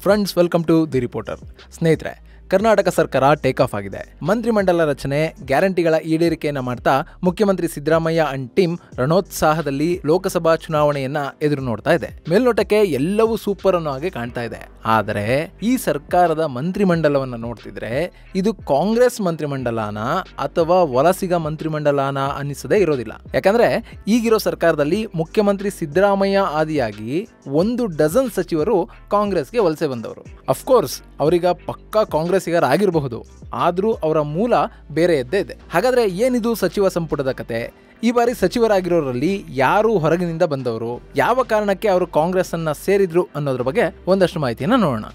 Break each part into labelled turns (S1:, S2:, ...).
S1: friends welcome to the reporter ಸ್ನೇಹಿತರೆ ಕರ್ನಾಟಕ ಸರ್ಕಾರ take off ಆಗಿದೆ ಮಂತ್ರಿಮಂಡಲ ರಚನೆ ಗ್ಯಾರಂಟಿಗಳ ಈಡೇರಿಕೆಯನ್ನ ಮಾಡ್ತಾ ಮುಖ್ಯಮಂತ್ರಿ ಸಿದ್ದರಾಮಯ್ಯ ಅಂಡ್ ಟೀಮ್ ರಣೋತ್ಸಾಹದಲ್ಲಿ ಲೋಕಸಭಾ ಚುನಾವಣೆಯನ್ನ ಎದುರು ನೋಡ್ತಾ ಇದೆ ಮೇಲ್ನೋಟಕ್ಕೆ ಎಲ್ಲವೂ ಸೂಪರ್ ಅನ್ನೋ ಹಾಗೆ ಕಾಣ್ತಾ ಇದೆ ಆದರೆ ಈ ಸರ್ಕಾರದ ಮಂತ್ರಿಮಂಡಲವನ್ನ ನೋಡ್ತಿದ್ರೆ ಇದು ಕಾಂಗ್ರೆಸ್ ಮಂತ್ರಿಮಂಡಲನ ಅಥವಾ ವಲಸಿಗ ಮಂತ್ರಿಮಂಡಲನ ಅನ್ನಿಸದೇ ಇರೋದಿಲ್ಲ ಯಾಕಂದ್ರೆ ಈಗಿರೋ ಸರ್ಕಾರದಲ್ಲಿ ಮುಖ್ಯಮಂತ್ರಿ ಸಿದ್ದರಾಮಯ್ಯ ಆದಿಯಾಗಿ ಒಂದು ಡಜನ್ ಸಚಿವರು ಕಾಂಗ್ರೆಸ್ಗೆ ವಲಸೆ ಬಂದವರು ಅಫ್ಕೋರ್ಸ್ ಅವರೀಗ ಪಕ್ಕಾ ಕಾಂಗ್ರೆಸ್ಸಿಗರಾಗಿರಬಹುದು ಆದರೂ ಅವರ ಮೂಲ ಬೇರೆಯದ್ದೇ ಇದೆ ಹಾಗಾದ್ರೆ ಏನಿದು ಸಚಿವ ಸಂಪುಟದ ಕತೆ ಈ ಬಾರಿ ಸಚಿವರಾಗಿರೋರಲ್ಲಿ ಯಾರು ಹೊರಗಿನಿಂದ ಬಂದವರು ಯಾವ ಕಾರಣಕ್ಕೆ ಅವರು ಕಾಂಗ್ರೆಸ್ ಅನ್ನ ಸೇರಿದ್ರು ಅನ್ನೋದ್ರ ಬಗ್ಗೆ ಒಂದಷ್ಟು ಮಾಹಿತಿಯನ್ನ ನೋಡೋಣ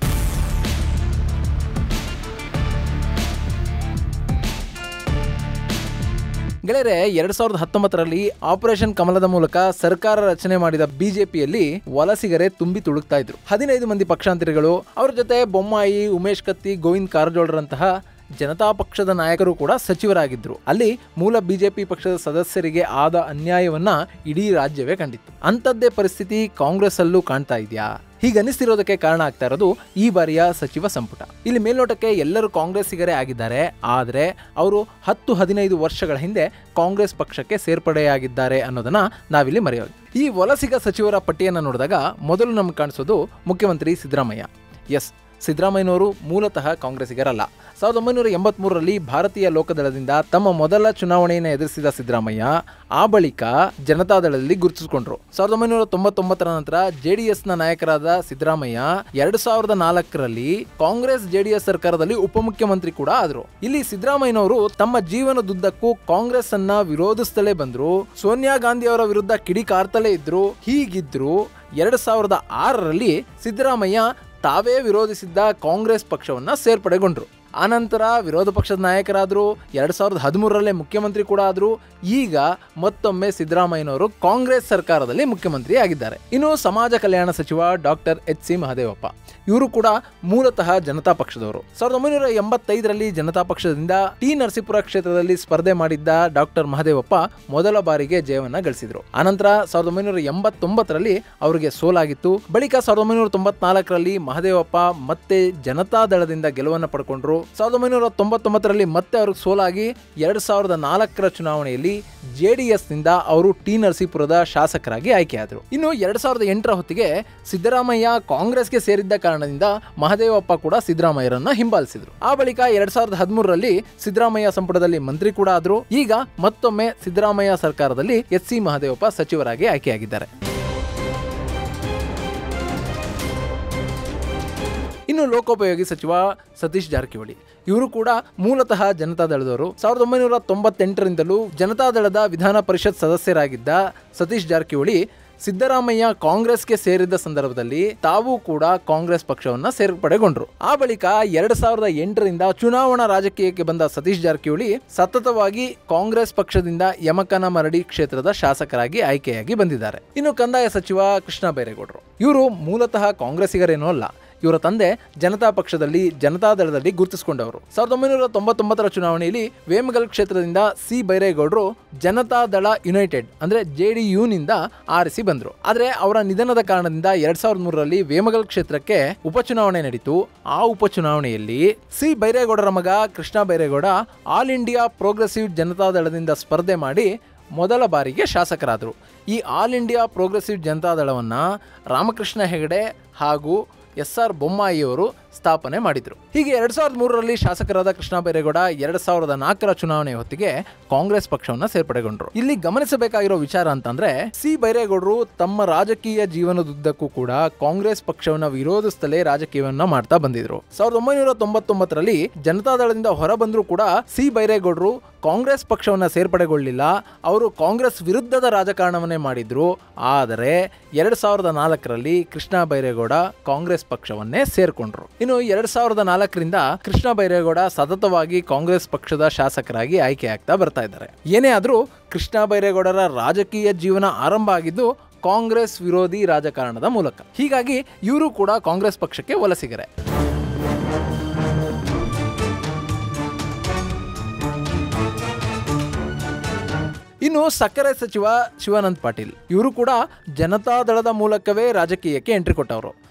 S1: ಗೆಳೆಯರೆ ಎರಡ್ ಸಾವಿರದ ಹತ್ತೊಂಬತ್ತರಲ್ಲಿ ಆಪರೇಷನ್ ಕಮಲದ ಮೂಲಕ ಸರ್ಕಾರ ರಚನೆ ಮಾಡಿದ ಬಿಜೆಪಿಯಲ್ಲಿ ವಲಸಿಗರೇ ತುಂಬಿ ತುಳುಕ್ತಾ ಇದ್ರು ಹದಿನೈದು ಮಂದಿ ಪಕ್ಷಾಂತರಿಗಳು ಅವರ ಜೊತೆ ಬೊಮ್ಮಾಯಿ ಉಮೇಶ್ ಕತ್ತಿ ಗೋವಿಂದ್ ಕಾರಜೋಳರಂತಹ ಜನತಾ ಪಕ್ಷದ ನಾಯಕರು ಕೂಡ ಸಚಿವರಾಗಿದ್ರು ಅಲ್ಲಿ ಮೂಲ ಬಿಜೆಪಿ ಪಕ್ಷದ ಸದಸ್ಯರಿಗೆ ಆದ ಅನ್ಯಾಯವನ್ನ ಇಡೀ ರಾಜ್ಯವೇ ಕಂಡಿತ್ತು ಅಂಥದ್ದೇ ಪರಿಸ್ಥಿತಿ ಕಾಂಗ್ರೆಸ್ ಅಲ್ಲೂ ಕಾಣ್ತಾ ಇದೆಯಾ ಹೀಗನಿಸ್ತಿರೋದಕ್ಕೆ ಕಾರಣ ಆಗ್ತಾ ಇರೋದು ಈ ಬಾರಿಯ ಸಚಿವ ಸಂಪುಟ ಇಲ್ಲಿ ಮೇಲ್ನೋಟಕ್ಕೆ ಎಲ್ಲರೂ ಕಾಂಗ್ರೆಸ್ಸಿಗರೇ ಆಗಿದ್ದಾರೆ ಆದರೆ ಅವರು ಹತ್ತು ಹದಿನೈದು ವರ್ಷಗಳ ಹಿಂದೆ ಕಾಂಗ್ರೆಸ್ ಪಕ್ಷಕ್ಕೆ ಸೇರ್ಪಡೆಯಾಗಿದ್ದಾರೆ ಅನ್ನೋದನ್ನ ನಾವಿಲ್ಲಿ ಮರೆಯೋದು ಈ ವಲಸಿಗ ಸಚಿವರ ಪಟ್ಟಿಯನ್ನು ನೋಡಿದಾಗ ಮೊದಲು ನಮ್ಗೆ ಕಾಣಿಸೋದು ಮುಖ್ಯಮಂತ್ರಿ ಸಿದ್ದರಾಮಯ್ಯ ಎಸ್ ಸಿದ್ದರಾಮಯ್ಯನವರು ಮೂಲತಃ ಕಾಂಗ್ರೆಸ್ಸಿಗರಲ್ಲ ಸಾವಿರದ ಒಂಬೈನೂರ ಎಂಬತ್ಮೂರರಲ್ಲಿ ಭಾರತೀಯ ಲೋಕದಳದಿಂದ ತಮ್ಮ ಮೊದಲ ಚುನಾವಣೆಯನ್ನು ಎದುರಿಸಿದ ಸಿದ್ದರಾಮಯ್ಯ ಆ ಬಳಿಕ ಜನತಾದಳದಲ್ಲಿ ಗುರುತಿಸಿಕೊಂಡ್ರು ಸಾವಿರದ ಒಂಬೈನೂರ ತೊಂಬತ್ತೊಂಬತ್ತರ ನಂತರ ಜೆಡಿಎಸ್ನ ನಾಯಕರಾದ ಸಿದ್ದರಾಮಯ್ಯ ಎರಡ್ ಸಾವಿರದ ನಾಲ್ಕರಲ್ಲಿ ಕಾಂಗ್ರೆಸ್ ಜೆಡಿಎಸ್ ಸರ್ಕಾರದಲ್ಲಿ ಉಪಮುಖ್ಯಮಂತ್ರಿ ಕೂಡ ಆದ್ರು ಇಲ್ಲಿ ಸಿದ್ದರಾಮಯ್ಯನವರು ತಮ್ಮ ಜೀವನದುದ್ದಕ್ಕೂ ಕಾಂಗ್ರೆಸ್ ಅನ್ನ ವಿರೋಧಿಸ್ತಲೇ ಬಂದ್ರು ಸೋನಿಯಾ ಗಾಂಧಿ ಅವರ ವಿರುದ್ಧ ಕಿಡಿಕಾರ್ತಲೇ ಇದ್ರು ಹೀಗಿದ್ರು ಎರಡ್ ಸಾವಿರದ ಆರರಲ್ಲಿ ಸಿದ್ದರಾಮಯ್ಯ ತಾವೇ ವಿರೋಧಿಸಿದ್ದ ಕಾಂಗ್ರೆಸ್ ಪಕ್ಷವನ್ನ ಸೇರ್ಪಡೆಗೊಂಡ್ರು ಆನಂತರ ವಿರೋಧ ಪಕ್ಷದ ನಾಯಕರಾದರು ಎರಡ್ ಸಾವಿರದ ಹದಿಮೂರರಲ್ಲೇ ಮುಖ್ಯಮಂತ್ರಿ ಕೂಡ ಆದರು ಈಗ ಮತ್ತೊಮ್ಮೆ ಸಿದ್ದರಾಮಯ್ಯನವರು ಕಾಂಗ್ರೆಸ್ ಸರ್ಕಾರದಲ್ಲಿ ಮುಖ್ಯಮಂತ್ರಿ ಆಗಿದ್ದಾರೆ ಇನ್ನು ಸಮಾಜ ಕಲ್ಯಾಣ ಸಚಿವ ಡಾಕ್ಟರ್ ಎಚ್ ಸಿ ಮಹದೇವಪ್ಪ ಇವರು ಕೂಡ ಮೂಲತಃ ಜನತಾ ಪಕ್ಷದವರು ಸಾವಿರದ ಒಂಬೈನೂರ ಎಂಬತ್ತೈದರಲ್ಲಿ ಜನತಾ ಪಕ್ಷದಿಂದ ಟಿ ನರಸೀಪುರ ಕ್ಷೇತ್ರದಲ್ಲಿ ಸ್ಪರ್ಧೆ ಮಾಡಿದ್ದ ಡಾಕ್ಟರ್ ಮಹದೇವಪ್ಪ ಮೊದಲ ಬಾರಿಗೆ ಜಯವನ್ನ ಗಳಿಸಿದ್ರು ಆನಂತರ ಸಾವಿರದ ಒಂಬೈನೂರ ಎಂಬತ್ತೊಂಬತ್ತರಲ್ಲಿ ಅವರಿಗೆ ಸೋಲಾಗಿತ್ತು ಬಳಿಕ ಸಾವಿರದ ಒಂಬೈನೂರ ತೊಂಬತ್ನಾಲ್ಕರಲ್ಲಿ ಮಹದೇವಪ್ಪ ಮತ್ತೆ ಜನತಾ ದಳದಿಂದ ಗೆಲುವನ್ನು ಪಡ್ಕೊಂಡ್ರು ಸಾವಿರದ ಒಂಬೈನೂರ ತೊಂಬತ್ತೊಂಬತ್ತರಲ್ಲಿ ಮತ್ತೆ ಅವ್ರಿಗೆ ಸೋಲಾಗಿ ಎರಡ್ ಸಾವಿರದ ನಾಲ್ಕರ ಚುನಾವಣೆಯಲ್ಲಿ ಜೆಡಿಎಸ್ ನಿಂದ ಅವರು ಟಿ ನರಸೀಪುರದ ಶಾಸಕರಾಗಿ ಆಯ್ಕೆಯಾದರು ಇನ್ನು ಎರಡ್ ಸಾವಿರದ ಎಂಟರ ಹೊತ್ತಿಗೆ ಸಿದ್ದರಾಮಯ್ಯ ಕಾಂಗ್ರೆಸ್ಗೆ ಸೇರಿದ್ದ ಕಾರಣದಿಂದ ಮಹದೇವಪ್ಪ ಕೂಡ ಸಿದ್ದರಾಮಯ್ಯರನ್ನ ಹಿಂಬಾಲಿಸಿದ್ರು ಆ ಬಳಿಕ ಎರಡ್ ಸಾವಿರದ ಹದಿಮೂರರಲ್ಲಿ ಸಿದ್ದರಾಮಯ್ಯ ಸಂಪುಟದಲ್ಲಿ ಮಂತ್ರಿ ಕೂಡ ಆದ್ರು ಈಗ ಮತ್ತೊಮ್ಮೆ ಸಿದ್ದರಾಮಯ್ಯ ಸರ್ಕಾರದಲ್ಲಿ ಎಚ್ ಸಿ ಮಹದೇವಪ್ಪ ಸಚಿವರಾಗಿ ಆಯ್ಕೆಯಾಗಿದ್ದಾರೆ ಇನ್ನು ಲೋಕೋಪಯೋಗಿ ಸಚಿವ ಸತೀಶ್ ಜಾರಕಿಹೊಳಿ ಇವರು ಕೂಡ ಮೂಲತಃ ಜನತಾದಳದವರು ಸಾವಿರದ ಒಂಬೈನೂರ ತೊಂಬತ್ತೆಂಟರಿಂದಲೂ ಜನತಾದಳದ ವಿಧಾನ ಪರಿಷತ್ ಸದಸ್ಯರಾಗಿದ್ದ ಸತೀಶ್ ಜಾರಕಿಹೊಳಿ ಸಿದ್ದರಾಮಯ್ಯ ಕಾಂಗ್ರೆಸ್ಗೆ ಸೇರಿದ್ದ ಸಂದರ್ಭದಲ್ಲಿ ತಾವು ಕೂಡ ಕಾಂಗ್ರೆಸ್ ಪಕ್ಷವನ್ನ ಸೇರ್ಪಡೆಗೊಂಡ್ರು ಆ ಬಳಿಕ ಎರಡ್ ಸಾವಿರದ ಎಂಟರಿಂದ ಚುನಾವಣಾ ರಾಜಕೀಯಕ್ಕೆ ಬಂದ ಸತೀಶ್ ಜಾರಕಿಹೊಳಿ ಸತತವಾಗಿ ಕಾಂಗ್ರೆಸ್ ಪಕ್ಷದಿಂದ ಯಮಕನ ಮರಡಿ ಕ್ಷೇತ್ರದ ಶಾಸಕರಾಗಿ ಆಯ್ಕೆಯಾಗಿ ಬಂದಿದ್ದಾರೆ ಇನ್ನು ಕಂದಾಯ ಸಚಿವ ಕೃಷ್ಣ ಬೈರೇಗೌಡರು ಇವರು ಮೂಲತಃ ಕಾಂಗ್ರೆಸ್ಸಿಗರೇನೂ ಅಲ್ಲ ಇವರ ತಂದೆ ಜನತಾ ಪಕ್ಷದಲ್ಲಿ ಜನತಾದಳದಲ್ಲಿ ಗುರುತಿಸಿಕೊಂಡವರು ಸಾವಿರದ ಒಂಬೈನೂರ ತೊಂಬತ್ತೊಂಬತ್ತರ ಚುನಾವಣೆಯಲ್ಲಿ ವೇಮಗಲ್ ಕ್ಷೇತ್ರದಿಂದ ಸಿ ಬೈರೇಗೌಡರು ಜನತಾದಳ ಯುನೈಟೆಡ್ ಅಂದ್ರೆ ಜೆ ಡಿ ನಿಂದ ಆರಿಸಿ ಬಂದರು ಆದರೆ ಅವರ ನಿಧನದ ಕಾರಣದಿಂದ ಎರಡ್ ಸಾವಿರದ ಮೂರರಲ್ಲಿ ವೇಮಗಲ್ ಕ್ಷೇತ್ರಕ್ಕೆ ಉಪಚುನಾವಣೆ ನಡೀತು ಆ ಉಪಚುನಾವಣೆಯಲ್ಲಿ ಸಿ ಬೈರೇಗೌಡರ ಮಗ Krishna Byregowda All India Progressive ಜನತಾದಳದಿಂದ ಸ್ಪರ್ಧೆ ಮಾಡಿ ಮೊದಲ ಬಾರಿಗೆ ಶಾಸಕರಾದರು ಈ ಆಲ್ ಇಂಡಿಯಾ ಪ್ರೋಗ್ರೆಸಿವ್ ಜನತಾದಳವನ್ನು ರಾಮಕೃಷ್ಣ ಹೆಗಡೆ ಹಾಗೂ ಎಸ್ ಆರ್ ಬೊಮ್ಮಾಯಿಯವರು ಸ್ಥಾಪನೆ ಮಾಡಿದರು ಹೀಗೆ ಎರಡ್ ಸಾವಿರದ ಮೂರರಲ್ಲಿ ಶಾಸಕರಾದ ಕೃಷ್ಣ ಬೈರೇಗೌಡ ಎರಡ್ ಸಾವಿರದ ನಾಲ್ಕರ ಚುನಾವಣೆ ಹೊತ್ತಿಗೆ ಕಾಂಗ್ರೆಸ್ ಪಕ್ಷವನ್ನ ಸೇರ್ಪಡೆಗೊಂಡರು ಇಲ್ಲಿ ಗಮನಿಸಬೇಕಾಗಿರೋ ವಿಚಾರ ಅಂತಂದ್ರೆ ಸಿ ಬೈರೇಗೌಡರು ತಮ್ಮ ರಾಜಕೀಯ ಜೀವನದುದ್ದಕ್ಕೂ ಕೂಡ ಕಾಂಗ್ರೆಸ್ ಪಕ್ಷವನ್ನ ವಿರೋಧಿಸ್ತಲೇ ರಾಜಕೀಯವನ್ನ ಮಾಡ್ತಾ ಬಂದಿದ್ರು ಸಾವಿರದ ಒಂಬೈನೂರ ತೊಂಬತ್ತೊಂಬತ್ತರಲ್ಲಿ ಜನತಾದಳದಿಂದ ಹೊರ ಬಂದರೂ ಕೂಡ ಸಿ ಬೈರೇಗೌಡರು ಕಾಂಗ್ರೆಸ್ ಪಕ್ಷವನ್ನ ಸೇರ್ಪಡೆಗೊಳ್ಳಿಲ್ಲ ಅವರು ಕಾಂಗ್ರೆಸ್ ವಿರುದ್ಧದ ರಾಜಕಾರಣವನ್ನೇ ಮಾಡಿದ್ರು ಆದರೆ ಎರಡ್ ಸಾವಿರದ ನಾಲ್ಕರಲ್ಲಿ ಕೃಷ್ಣ ಬೈರೇಗೌಡ ಕಾಂಗ್ರೆಸ್ ಪಕ್ಷವನ್ನೇ ಸೇರ್ಕೊಂಡ್ರು ಇನ್ನು ಎರಡ್ ಸಾವಿರದ ನಾಲ್ಕರಿಂದ ಕೃಷ್ಣ ಬೈರೇಗೌಡ ಸತತವಾಗಿ ಕಾಂಗ್ರೆಸ್ ಪಕ್ಷದ ಶಾಸಕರಾಗಿ ಆಯ್ಕೆಯಾಗ್ತಾ ಬರ್ತಾ ಇದ್ದಾರೆ ಏನೇ ಆದರೂ ಕೃಷ್ಣ ಬೈರೇಗೌಡರ ರಾಜಕೀಯ ಜೀವನ ಆರಂಭ ಆಗಿದ್ದು ಕಾಂಗ್ರೆಸ್ ವಿರೋಧಿ ರಾಜಕಾರಣದ ಮೂಲಕ ಹೀಗಾಗಿ ಇವರು ಕೂಡ ಕಾಂಗ್ರೆಸ್ ಪಕ್ಷಕ್ಕೆ ವಲಸಿಗರೆ ಇನ್ನು ಸಕ್ಕರೆ ಸಚಿವ ಶಿವಾನಂದ್ ಪಾಟೀಲ್ ಇವರು ಕೂಡ ಜನತಾದಳದ ಮೂಲಕವೇ ರಾಜಕೀಯಕ್ಕೆ ಎಂಟ್ರಿ ಕೊಟ್ಟವರು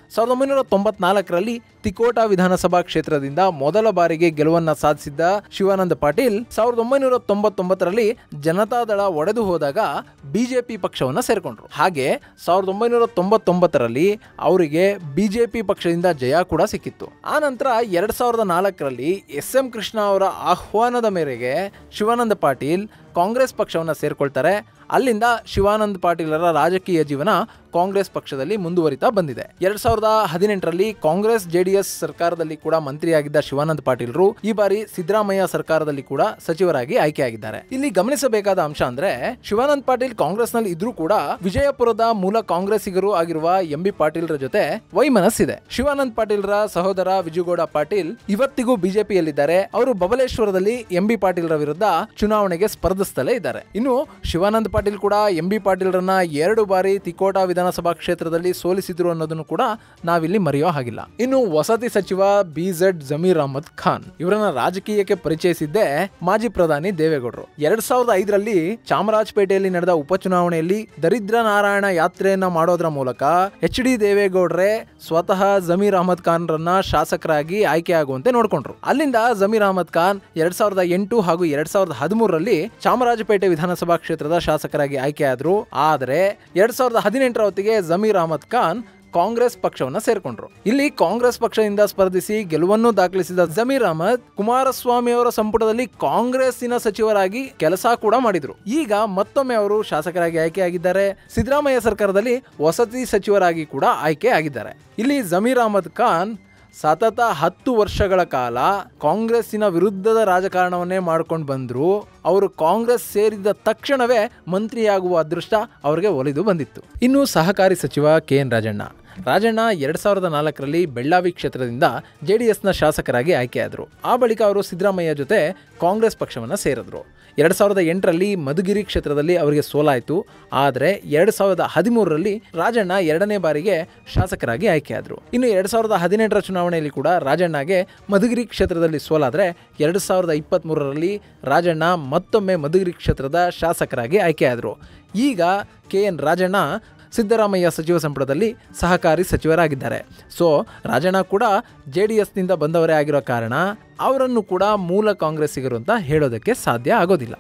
S1: ಸಾವಿರದ ಒಂಬೈನೂರ ತೊಂಬತ್ನಾಲ್ಕರಲ್ಲಿ ತಿಕೋಟಾ ವಿಧಾನಸಭಾ ಕ್ಷೇತ್ರದಿಂದ ಮೊದಲ ಬಾರಿಗೆ ಗೆಲುವನ್ನ ಸಾಧಿಸಿದ್ದ ಶಿವಾನಂದ ಪಾಟೀಲ್ ಸಾವಿರದ ಒಂಬೈನೂರ ತೊಂಬತ್ತೊಂಬತ್ತರಲ್ಲಿ ಜನತಾದಳ ಒಡೆದು ಹೋದಾಗ ಬಿಜೆಪಿ ಪಕ್ಷವನ್ನ ಸೇರ್ಕೊಂಡ್ರು ಹಾಗೆ ಸಾವಿರದ ಒಂಬೈನೂರ ತೊಂಬತ್ತೊಂಬತ್ತರಲ್ಲಿ ಅವರಿಗೆ ಬಿಜೆಪಿ ಪಕ್ಷದಿಂದ ಜಯ ಕೂಡ ಸಿಕ್ಕಿತ್ತು ಆ ನಂತರ ಎರಡ್ ಸಾವಿರದ ನಾಲ್ಕರಲ್ಲಿ ಎಸ್ ಎಂ ಕೃಷ್ಣ ಅವರ ಆಹ್ವಾನದ ಮೇರೆಗೆ ಶಿವಾನಂದ ಪಾಟೀಲ್ ಕಾಂಗ್ರೆಸ್ ಪಕ್ಷವನ್ನ ಸೇರ್ಕೊಳ್ತಾರೆ ಅಲ್ಲಿಂದ ಶಿವಾನಂದ ಪಾಟೀಲರ ರಾಜಕೀಯ ಜೀವನ ಕಾಂಗ್ರೆಸ್ ಪಕ್ಷದಲ್ಲಿ ಮುಂದುವರಿತಾ ಬಂದಿದೆ ಎರಡ್ ಸಾವಿರದ ಹದಿನೆಂಟರಲ್ಲಿ ಕಾಂಗ್ರೆಸ್ ಜೆಡಿಎಸ್ ಸರ್ಕಾರದಲ್ಲಿ ಕೂಡ ಮಂತ್ರಿಯಾಗಿದ್ದ ಶಿವಾನಂದ ಪಾಟೀಲರು ಈ ಬಾರಿ ಸಿದ್ದರಾಮಯ್ಯ ಸರ್ಕಾರದಲ್ಲಿ ಕೂಡ ಸಚಿವರಾಗಿ ಆಯ್ಕೆಯಾಗಿದ್ದಾರೆ ಇಲ್ಲಿ ಗಮನಿಸಬೇಕಾದ ಅಂಶ ಅಂದ್ರೆ ಶಿವಾನಂದ ಪಾಟೀಲ್ ಕಾಂಗ್ರೆಸ್ನಲ್ಲಿ ಇದ್ರೂ ಕೂಡ ವಿಜಯಪುರದ ಮೂಲ ಕಾಂಗ್ರೆಸ್ಸಿಗರು ಆಗಿರುವ ಎಂ ಬಿ ಪಾಟೀಲ್ರ ಜೊತೆ ವೈಮನಸ್ಸಿದೆ ಶಿವಾನಂದ ಪಾಟೀಲ್ರ ಸಹೋದರ ವಿಜುಗೌಡ ಪಾಟೀಲ್ ಇವತ್ತಿಗೂ ಬಿಜೆಪಿಯಲ್ಲಿದ್ದಾರೆ ಅವರು ಬಬಲೇಶ್ವರದಲ್ಲಿ ಎಂ ಬಿ ಪಾಟೀಲ್ರ ವಿರುದ್ಧ ಚುನಾವಣೆಗೆ ಸ್ಪರ್ಧಿಸ್ತಲೇ ಇದ್ದಾರೆ ಇನ್ನು ಶಿವಾನಂದ ಪಾಟೀಲ್ ಕೂಡ ಎಂ ಬಿ ಪಾಟೀಲ್ರನ್ನ ಎರಡು ಬಾರಿ ತಿಕೋಟಾ ವಿಧಾನಸಭಾ ಕ್ಷೇತ್ರದಲ್ಲಿ ಸೋಲಿಸಿದ್ರು ಅನ್ನೋದನ್ನು ಕೂಡ ನಾವಿಲ್ಲಿ ಮರೆಯೋ ಹಾಗಿಲ್ಲ ಇನ್ನು ವಸತಿ ಸಚಿವ ಬಿ ಝೆಡ್ ಜಮೀರ್ ಅಹಮದ್ ಖಾನ್ ಇವರನ್ನ ರಾಜಕೀಯಕ್ಕೆ ಪರಿಚಯಿಸಿದ್ದೇ ಮಾಜಿ ಪ್ರಧಾನಿ ದೇವೇಗೌಡರು ಎರಡ್ ಸಾವಿರದ ಐದರಲ್ಲಿ ಚಾಮರಾಜಪೇಟೆಯಲ್ಲಿ ನಡೆದ ಉಪಚುನಾವಣೆಯಲ್ಲಿ ದರಿದ್ರ ನಾರಾಯಣ ಯಾತ್ರೆಯನ್ನ ಮಾಡೋದ್ರ ಮೂಲಕ ಎಚ್ ಡಿ ದೇವೇಗೌಡ್ರೆ ಸ್ವತಃ ಜಮೀರ್ ಅಹಮದ್ ಖಾನ್ ರನ್ನ ಶಾಸಕರಾಗಿ ಆಯ್ಕೆಯಾಗುವಂತೆ ನೋಡ್ಕೊಂಡ್ರು ಅಲ್ಲಿಂದ ಜಮೀರ್ ಅಹಮದ್ ಖಾನ್ ಎರಡ್ ಸಾವಿರದ ಎಂಟು ಹಾಗೂ ಎರಡ್ ಸಾವಿರದ ಹದಿಮೂರರಲ್ಲಿ ಚಾಮರಾಜಪೇಟೆ ವಿಧಾನಸಭಾ ಕ್ಷೇತ್ರದ ಶಾಸಕರಾಗಿ ಆಯ್ಕೆಯಾದ್ರು ಆದರೆ ಎರಡ್ ಸಾವಿರದ ಹದಿನೆಂಟರ ಹೊತ್ತಿಗೆ ಜಮೀರ್ ಅಹಮದ್ ಖಾನ್ ಕಾಂಗ್ರೆಸ್ ಪಕ್ಷವನ್ನ ಸೇರ್ಕೊಂಡ್ರು ಇಲ್ಲಿ ಕಾಂಗ್ರೆಸ್ ಪಕ್ಷದಿಂದ ಸ್ಪರ್ಧಿಸಿ ಗೆಲುವನ್ನು ದಾಖಲಿಸಿದ ಜಮೀರ್ ಅಹಮದ್ ಕುಮಾರಸ್ವಾಮಿ ಅವರ ಸಂಪುಟದಲ್ಲಿ ಕಾಂಗ್ರೆಸ್ಸಿನ ಸಚಿವರಾಗಿ ಕೆಲಸ ಕೂಡ ಮಾಡಿದ್ರು ಈಗ ಮತ್ತೊಮ್ಮೆ ಅವರು ಶಾಸಕರಾಗಿ ಆಯ್ಕೆಯಾಗಿದ್ದಾರೆ ಸಿದ್ದರಾಮಯ್ಯ ಸರ್ಕಾರದಲ್ಲಿ ವಸತಿ ಸಚಿವರಾಗಿ ಕೂಡ ಆಯ್ಕೆ ಆಗಿದ್ದಾರೆ ಇಲ್ಲಿ ಜಮೀರ್ ಅಹಮದ್ ಖಾನ್ ಸತತ ಹತ್ತು ವರ್ಷಗಳ ಕಾಲ ಕಾಂಗ್ರೆಸ್ಸಿನ ವಿರುದ್ಧದ ರಾಜಕಾರಣವನ್ನೇ ಮಾಡ್ಕೊಂಡು ಬಂದ್ರು ಅವರು ಕಾಂಗ್ರೆಸ್ ಸೇರಿದ ತಕ್ಷಣವೇ ಮಂತ್ರಿಯಾಗುವ ಅದೃಷ್ಟ ಅವರಿಗೆ ಒಲಿದು ಬಂದಿತ್ತು ಇನ್ನು ಸಹಕಾರಿ ಸಚಿವ ಕೆ ಎನ್ ರಾಜಣ್ಣ ರಾಜಣ್ಣ ಎರಡ್ ಸಾವಿರದ ನಾಲ್ಕರಲ್ಲಿ ಬೆಳ್ಳಾವಿ ಕ್ಷೇತ್ರದಿಂದ ಜೆ ಡಿ ಎಸ್ನ ಶಾಸಕರಾಗಿ ಆಯ್ಕೆಯಾದರು ಆ ಬಳಿಕ ಅವರು ಸಿದ್ದರಾಮಯ್ಯ ಜೊತೆ ಕಾಂಗ್ರೆಸ್ ಪಕ್ಷವನ್ನು ಸೇರಿದ್ರು ಎರಡ್ ಸಾವಿರದ ಎಂಟರಲ್ಲಿ ಮಧುಗಿರಿ ಕ್ಷೇತ್ರದಲ್ಲಿ ಅವರಿಗೆ ಸೋಲಾಯಿತು ಆದರೆ ಎರಡ್ ಸಾವಿರದ ಹದಿಮೂರರಲ್ಲಿ ರಾಜಣ್ಣ ಎರಡನೇ ಬಾರಿಗೆ ಶಾಸಕರಾಗಿ ಆಯ್ಕೆಯಾದರು ಇನ್ನು ಎರಡ್ ಸಾವಿರದ ಹದಿನೆಂಟರ ಚುನಾವಣೆಯಲ್ಲಿ ಕೂಡ ರಾಜಣ್ಣಗೆ ಮಧುಗಿರಿ ಕ್ಷೇತ್ರದಲ್ಲಿ ಸೋಲಾದರೆ ಎರಡು ಸಾವಿರದ ಇಪ್ಪತ್ತ್ಮೂರರಲ್ಲಿ ರಾಜಣ್ಣ ಮತ್ತೊಮ್ಮೆ ಮಧುಗಿರಿ ಕ್ಷೇತ್ರದ ಶಾಸಕರಾಗಿ ಆಯ್ಕೆಯಾದರು ಈಗ ಕೆ ಎನ್ ರಾಜಣ್ಣ ಸಿದ್ದರಾಮಯ್ಯ ಸಚಿವ ಸಂಪುಟದಲ್ಲಿ ಸಹಕಾರಿ ಸಚಿವರಾಗಿದ್ದಾರೆ ಸೊ ರಾಜಣ್ಣ ಕೂಡ ಜೆ ಡಿ ಎಸ್ನಿಂದ ಬಂದವರೇ ಆಗಿರೋ ಕಾರಣ ಅವರನ್ನು ಕೂಡ ಮೂಲ ಕಾಂಗ್ರೆಸ್ಸಿಗರು ಅಂತ ಹೇಳೋದಕ್ಕೆ ಸಾಧ್ಯ ಆಗೋದಿಲ್ಲ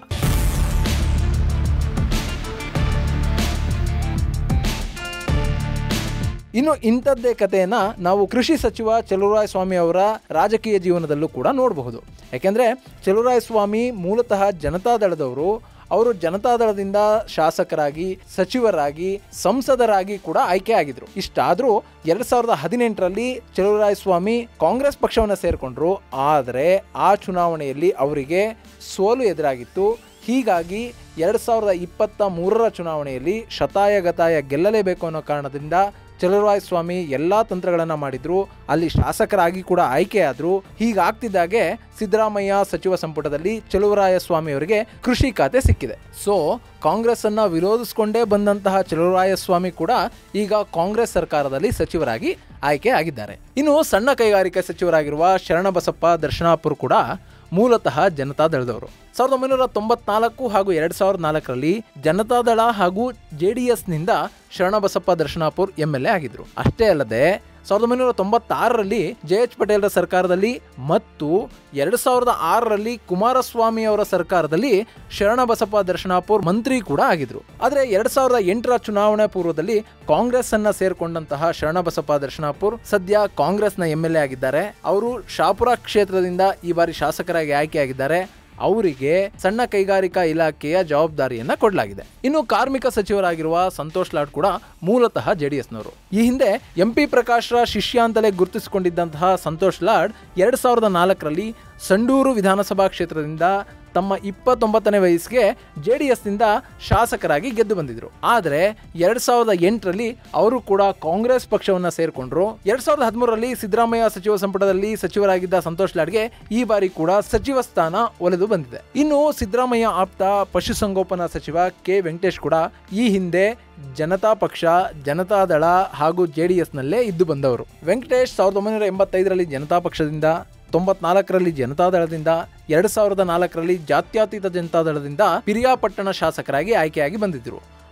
S1: ಇನ್ನು ಇಂಥದ್ದೇ ಕಥೆಯನ್ನ ನಾವು ಕೃಷಿ ಸಚಿವ ಚಲುವರಾಯ ಸ್ವಾಮಿ ಅವರ ರಾಜಕೀಯ ಜೀವನದಲ್ಲೂ ಕೂಡ ನೋಡಬಹುದು ಯಾಕೆಂದ್ರೆ ಚಲುವರಾಯ ಸ್ವಾಮಿ ಮೂಲತಃ ಜನತಾದಳದವರು ಅವರು ಜನತಾದಳದಿಂದ ಶಾಸಕರಾಗಿ ಸಚಿವರಾಗಿ ಸಂಸದರಾಗಿ ಕೂಡ ಆಯ್ಕೆ ಆಗಿದ್ರು ಇಷ್ಟಾದರೂ ಎರಡ್ ಸಾವಿರದ ಹದಿನೆಂಟರಲ್ಲಿ ಚಲುವರಾಯ ಸ್ವಾಮಿ ಕಾಂಗ್ರೆಸ್ ಪಕ್ಷವನ್ನು ಸೇರ್ಕೊಂಡ್ರು ಆದರೆ ಆ ಚುನಾವಣೆಯಲ್ಲಿ ಅವರಿಗೆ ಸೋಲು ಎದುರಾಗಿತ್ತು ಹೀಗಾಗಿ ಎರಡ್ ಸಾವಿರದ ಇಪ್ಪತ್ತ ಮೂರರ ಚುನಾವಣೆಯಲ್ಲಿ ಶತಾಯ ಗತಾಯ ಗೆಲ್ಲಲೇಬೇಕು ಅನ್ನೋ ಕಾರಣದಿಂದ ಚಲುವರಾಯ ಸ್ವಾಮಿ ಎಲ್ಲ ತಂತ್ರಗಳನ್ನು ಮಾಡಿದ್ರು ಅಲ್ಲಿ ಶಾಸಕರಾಗಿ ಕೂಡ ಆಯ್ಕೆಯಾದ್ರು ಹೀಗಾಗ್ತಿದ್ದಾಗೆ ಸಿದ್ದರಾಮಯ್ಯ ಸಚಿವ ಸಂಪುಟದಲ್ಲಿ ಚಲುವರಾಯ ಸ್ವಾಮಿ ಅವರಿಗೆ ಕೃಷಿ ಖಾತೆ ಸಿಕ್ಕಿದೆ ಸೊ ಕಾಂಗ್ರೆಸ್ ಅನ್ನ ವಿರೋಧಿಸಿಕೊಂಡೇ ಬಂದಂತಹ ಚಲುವರಾಯ ಸ್ವಾಮಿ ಕೂಡ ಈಗ ಕಾಂಗ್ರೆಸ್ ಸರ್ಕಾರದಲ್ಲಿ ಸಚಿವರಾಗಿ ಆಯ್ಕೆ ಆಗಿದ್ದಾರೆ ಇನ್ನು ಸಣ್ಣ ಕೈಗಾರಿಕಾ ಸಚಿವರಾಗಿರುವ ಶರಣಬಸಪ್ಪ ದರ್ಶನಾಪುರ್ ಕೂಡ ಮೂಲತಃ ಜನತಾದಳದವರು ಸಾವಿರದ ಒಂಬೈನೂರ ತೊಂಬತ್ನಾಲ್ಕು ಹಾಗೂ ಎರಡ್ ಸಾವಿರದ ನಾಲ್ಕರಲ್ಲಿ ಜನತಾದಳ ಹಾಗೂ ಜೆ ಡಿ ಎಸ್ನಿಂದ Sharanabasappa Darshanapur M L A ಆಗಿದ್ರು ಅಷ್ಟೇ ಅಲ್ಲದೆ ಸಾವಿರದ ಒಂಬೈನೂರ ತೊಂಬತ್ತಾರರಲ್ಲಿ ಜೆ ಎಚ್ ಪಟೇಲ್ರ ಸರ್ಕಾರದಲ್ಲಿ ಮತ್ತು ಎರಡು ಸಾವಿರದ ಆರರಲ್ಲಿ ಕುಮಾರಸ್ವಾಮಿ ಅವರ ಸರ್ಕಾರದಲ್ಲಿ ಶರಣಬಸಪ್ಪ ದರ್ಶನಾಪುರ್ ಮಂತ್ರಿ ಕೂಡ ಆಗಿದ್ರು ಆದರೆ ಎರಡ್ ಸಾವಿರದ ಎಂಟರ ಚುನಾವಣೆ ಪೂರ್ವದಲ್ಲಿ ಕಾಂಗ್ರೆಸ್ ಅನ್ನ ಸೇರ್ಕೊಂಡಂತಹ ಶರಣಬಸಪ್ಪ ದರ್ಶನಾಪುರ್ ಸದ್ಯ ಕಾಂಗ್ರೆಸ್ನ ಎಂ ಎಲ್ ಎ ಆಗಿದ್ದಾರೆ ಅವರು ಶಾಪುರ ಕ್ಷೇತ್ರದಿಂದ ಈ ಬಾರಿ ಶಾಸಕರಾಗಿ ಆಯ್ಕೆಯಾಗಿದ್ದಾರೆ ಅವರಿಗೆ ಸಣ್ಣ ಕೈಗಾರಿಕಾ ಇಲಾಖೆಯ ಜವಾಬ್ದಾರಿಯನ್ನ ಕೊಡಲಾಗಿದೆ ಇನ್ನು ಕಾರ್ಮಿಕ ಸಚಿವರಾಗಿರುವ ಸಂತೋಷ್ ಲಾಡ್ ಕೂಡ ಮೂಲತಃ ಜೆಡಿಎಸ್ನವರು ಈ ಹಿಂದೆ ಎಂ ಪಿ ಪ್ರಕಾಶ್ರ ಶಿಷ್ಯ ಅಂತಲೇ ಗುರುತಿಸಿಕೊಂಡಿದ್ದಂತಹ ಸಂತೋಷ್ ಲಾಡ್ ಎರಡ್ ಸಾವಿರದ ನಾಲ್ಕರಲ್ಲಿ ಸಂಡೂರು ವಿಧಾನಸಭಾ ಕ್ಷೇತ್ರದಿಂದ ತಮ್ಮ ಇಪ್ಪತ್ತೊಂಬತ್ತನೇ ವಯಸ್ಸಿಗೆ ಜೆ ಡಿ ಎಸ್ನಿಂದ ಶಾಸಕರಾಗಿ ಗೆದ್ದು ಬಂದಿದ್ರು ಆದರೆ ಎರಡ್ ಸಾವಿರದ ಎಂಟರಲ್ಲಿ ಅವರು ಕೂಡ ಕಾಂಗ್ರೆಸ್ ಪಕ್ಷವನ್ನ ಸೇರ್ಕೊಂಡ್ರು ಎರಡ್ ಸಾವಿರದ ಹದಿಮೂರರಲ್ಲಿ ಸಿದ್ದರಾಮಯ್ಯ ಸಚಿವ ಸಂಪುಟದಲ್ಲಿ ಸಚಿವರಾಗಿದ್ದ ಸಂತೋಷ್ ಲಾಡ್ಗೆ ಈ ಬಾರಿ ಕೂಡ ಸಚಿವ ಸ್ಥಾನ ಒಲಿದು ಬಂದಿದೆ ಇನ್ನು ಸಿದ್ದರಾಮಯ್ಯ ಆಪ್ತ ಪಶುಸಂಗೋಪನಾ ಸಚಿವ ಕೆ ವೆಂಕಟೇಶ್ ಕೂಡ ಈ ಹಿಂದೆ ಜನತಾ ಪಕ್ಷ ಜನತಾದಳ ಹಾಗೂ ಜೆ ಡಿ ಎಸ್ನಲ್ಲೇ ಇದ್ದು ಬಂದವರು ವೆಂಕಟೇಶ್ ಸಾವಿರದ ಒಂಬೈನೂರ ಎಂಬತ್ತೈದರಲ್ಲಿ ಜನತಾ ಪಕ್ಷದಿಂದ ತೊಂಬತ್ನಾಲ್ಕರಲ್ಲಿ ಜನತಾದಳದಿಂದ ಎರಡ್ ಸಾವಿರದ ನಾಲ್ಕರಲ್ಲಿ ಜಾತ್ಯತೀತ ಜನತಾದಳದಿಂದ ಪಿರಿಯಾಪಟ್ಟಣ ಶಾಸಕರಾಗಿ ಆಯ್ಕೆಯಾಗಿ ಬಂದಿದ್ದರು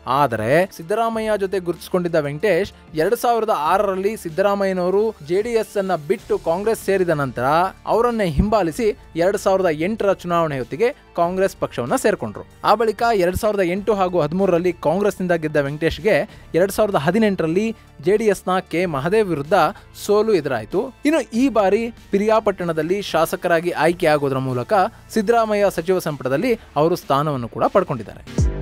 S1: ಆದರೆ ಸಿದ್ದರಾಮಯ್ಯ ಜೊತೆ ಗುರುತಿಸಿಕೊಂಡಿದ್ದ ವೆಂಕಟೇಶ್ ಎರಡ್ ಸಾವಿರದ ಆರರಲ್ಲಿ ಸಿದ್ದರಾಮಯ್ಯನವರು ಜೆಡಿಎಸ್ ಅನ್ನ ಬಿಟ್ಟು ಕಾಂಗ್ರೆಸ್ ಸೇರಿದ ನಂತರ ಅವರನ್ನೇ ಹಿಂಬಾಲಿಸಿ ಎರಡ್ ಸಾವಿರದ ಎಂಟರ ಚುನಾವಣೆ ಹೊತ್ತಿಗೆ ಕಾಂಗ್ರೆಸ್ ಪಕ್ಷವನ್ನ ಸೇರ್ಕೊಂಡ್ರು ಆ ಬಳಿಕ ಎರಡ್ ಸಾವಿರದ ಎಂಟು ಹಾಗೂ ಹದಿಮೂರರಲ್ಲಿ ಕಾಂಗ್ರೆಸ್ನಿಂದ ಗೆದ್ದ ವೆಂಕಟೇಶ್ಗೆ ಎರಡ್ ಸಾವಿರದ ಹದಿನೆಂಟರಲ್ಲಿ ಜೆಡಿಎಸ್ನ ಕೆ ಮಹದೇವ್ ವಿರುದ್ಧ ಸೋಲು ಎದುರಾಯಿತು ಇನ್ನು ಈ ಬಾರಿ ಪಿರಿಯಾಪಟ್ಟಣದಲ್ಲಿ ಶಾಸಕರಾಗಿ ಆಯ್ಕೆಯಾಗೋದ್ರ ಮೂಲಕ ಸಿದ್ದರಾಮಯ್ಯ ಸಚಿವ ಸಂಪುಟದಲ್ಲಿ ಅವರು ಸ್ಥಾನವನ್ನು ಕೂಡ ಪಡ್ಕೊಂಡಿದ್ದಾರೆ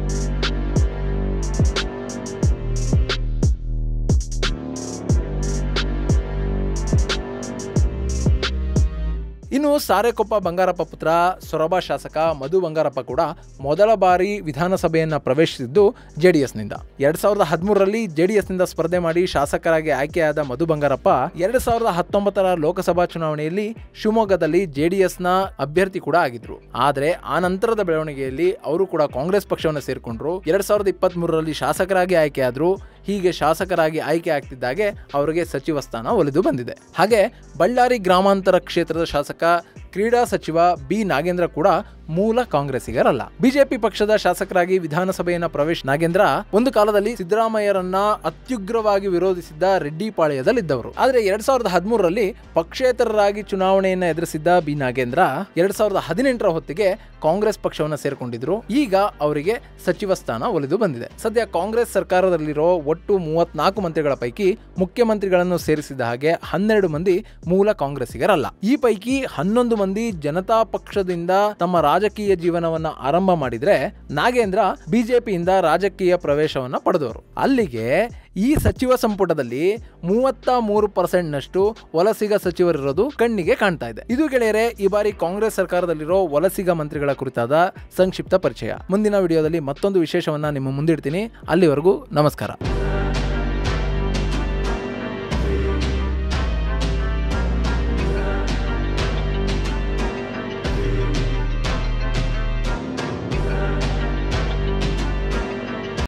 S1: ಇನ್ನು ಸಾರೆಕೊಪ್ಪ ಬಂಗಾರಪ್ಪ ಪುತ್ರ ಸೊರಬ ಶಾಸಕ ಮಧು ಬಂಗಾರಪ್ಪ ಕೂಡ ಮೊದಲ ಬಾರಿ ವಿಧಾನಸಭೆಯನ್ನ ಪ್ರವೇಶಿಸಿದ್ದು ಜೆಡಿಎಸ್ನಿಂದ ಎರಡ್ ಸಾವಿರದ ಹದಿಮೂರರಲ್ಲಿ ಜೆಡಿಎಸ್ನಿಂದ ಸ್ಪರ್ಧೆ ಮಾಡಿ ಶಾಸಕರಾಗಿ ಆಯ್ಕೆಯಾದ ಮಧು ಬಂಗಾರಪ್ಪ ಎರಡ್ ಸಾವಿರದ ಹತ್ತೊಂಬತ್ತರ ಲೋಕಸಭಾ ಚುನಾವಣೆಯಲ್ಲಿ ಶಿವಮೊಗ್ಗದಲ್ಲಿ ಜೆಡಿಎಸ್ನ ಅಭ್ಯರ್ಥಿ ಕೂಡ ಆಗಿದ್ರು ಆದರೆ ಆ ನಂತರದ ಬೆಳವಣಿಗೆಯಲ್ಲಿ ಅವರು ಕೂಡ ಕಾಂಗ್ರೆಸ್ ಪಕ್ಷವನ್ನು ಸೇರ್ಕೊಂಡ್ರು ಎರಡ್ ಸಾವಿರದ ಇಪ್ಪತ್ತ್ ಮೂರರಲ್ಲಿ ಶಾಸಕರಾಗಿ ಆಯ್ಕೆಯಾದ್ರು ಹೀಗೆ ಶಾಸಕರಾಗಿ ಆಯ್ಕೆ ಆಗ್ತಿದ್ದಾಗೆ ಅವರಿಗೆ ಸಚಿವ ಸ್ಥಾನ ಒಲಿದು ಬಂದಿದೆ ಹಾಗೆ ಬಳ್ಳಾರಿ ಗ್ರಾಮಾಂತರ ಕ್ಷೇತ್ರದ ಶಾಸಕ ಕ್ರೀಡಾ ಸಚಿವ ಬಿ ನಾಗೇಂದ್ರ ಕೂಡ ಮೂಲ ಕಾಂಗ್ರೆಸ್ಸಿಗರಲ್ಲ ಬಿಜೆಪಿ ಪಕ್ಷದ ಶಾಸಕರಾಗಿ ವಿಧಾನಸಭೆಯನ್ನ ಪ್ರವೇಶ ನಾಗೇಂದ್ರ ಒಂದು ಕಾಲದಲ್ಲಿ ಸಿದ್ದರಾಮಯ್ಯರನ್ನ ಅತ್ಯುಗ್ರವಾಗಿ ವಿರೋಧಿಸಿದ್ದ ರೆಡ್ಡಿ ಪಾಳೆಯದಲ್ಲಿದ್ದವರು ಆದರೆ ಎರಡ್ ಸಾವಿರದ ಹದಿಮೂರರಲ್ಲಿ ಪಕ್ಷೇತರರಾಗಿ ಚುನಾವಣೆಯನ್ನ ಎದುರಿಸಿದ್ದ ಬಿ ನಾಗೇಂದ್ರ ಎರಡ್ ಸಾವಿರದ ಹದಿನೆಂಟರ ಹೊತ್ತಿಗೆ ಕಾಂಗ್ರೆಸ್ ಪಕ್ಷವನ್ನ ಸೇರ್ಕೊಂಡಿದ್ರು ಈಗ ಅವರಿಗೆ ಸಚಿವ ಸ್ಥಾನ ಒಲಿದು ಬಂದಿದೆ ಸದ್ಯ ಕಾಂಗ್ರೆಸ್ ಸರ್ಕಾರದಲ್ಲಿರೋ ಒಟ್ಟು ಮೂವತ್ನಾಲ್ಕು ಮಂತ್ರಿಗಳ ಪೈಕಿ ಮುಖ್ಯಮಂತ್ರಿಗಳನ್ನು ಸೇರಿಸಿದ ಹಾಗೆ ಹನ್ನೆರಡು ಮಂದಿ ಮೂಲ ಕಾಂಗ್ರೆಸ್ಸಿಗರಲ್ಲ ಈ ಪೈಕಿ ಹನ್ನೊಂದು ಮಂದಿ ಜನತಾ ಪಕ್ಷದಿಂದ ತಮ್ಮ ರಾಜಕೀಯ ಜೀವನವನ್ನ ಆರಂಭ ಮಾಡಿದ್ರೆ ನಾಗೇಂದ್ರ ಬಿಜೆಪಿಯಿಂದ ರಾಜಕೀಯ ಪ್ರವೇಶವನ್ನ ಪಡೆದವರು ಅಲ್ಲಿಗೆ ಈ ಸಚಿವ ಸಂಪುಟದಲ್ಲಿ ಮೂವತ್ತ ಮೂರು ಪರ್ಸೆಂಟ್ನಷ್ಟು ವಲಸಿಗ ಸಚಿವರಿರೋದು ಕಣ್ಣಿಗೆ ಕಾಣ್ತಾ ಇದೆ ಇದು ಗೆಳೆಯರೆ ಈ ಬಾರಿ ಕಾಂಗ್ರೆಸ್ ಸರ್ಕಾರದಲ್ಲಿರೋ ವಲಸಿಗ ಮಂತ್ರಿಗಳ ಕುರಿತಾದ ಸಂಕ್ಷಿಪ್ತ ಪರಿಚಯ ಮುಂದಿನ ವಿಡಿಯೋದಲ್ಲಿ ಮತ್ತೊಂದು ವಿಶೇಷವನ್ನ ನಿಮ್ಮ ಮುಂದಿಡ್ತೀನಿ ಅಲ್ಲಿವರೆಗೂ ನಮಸ್ಕಾರ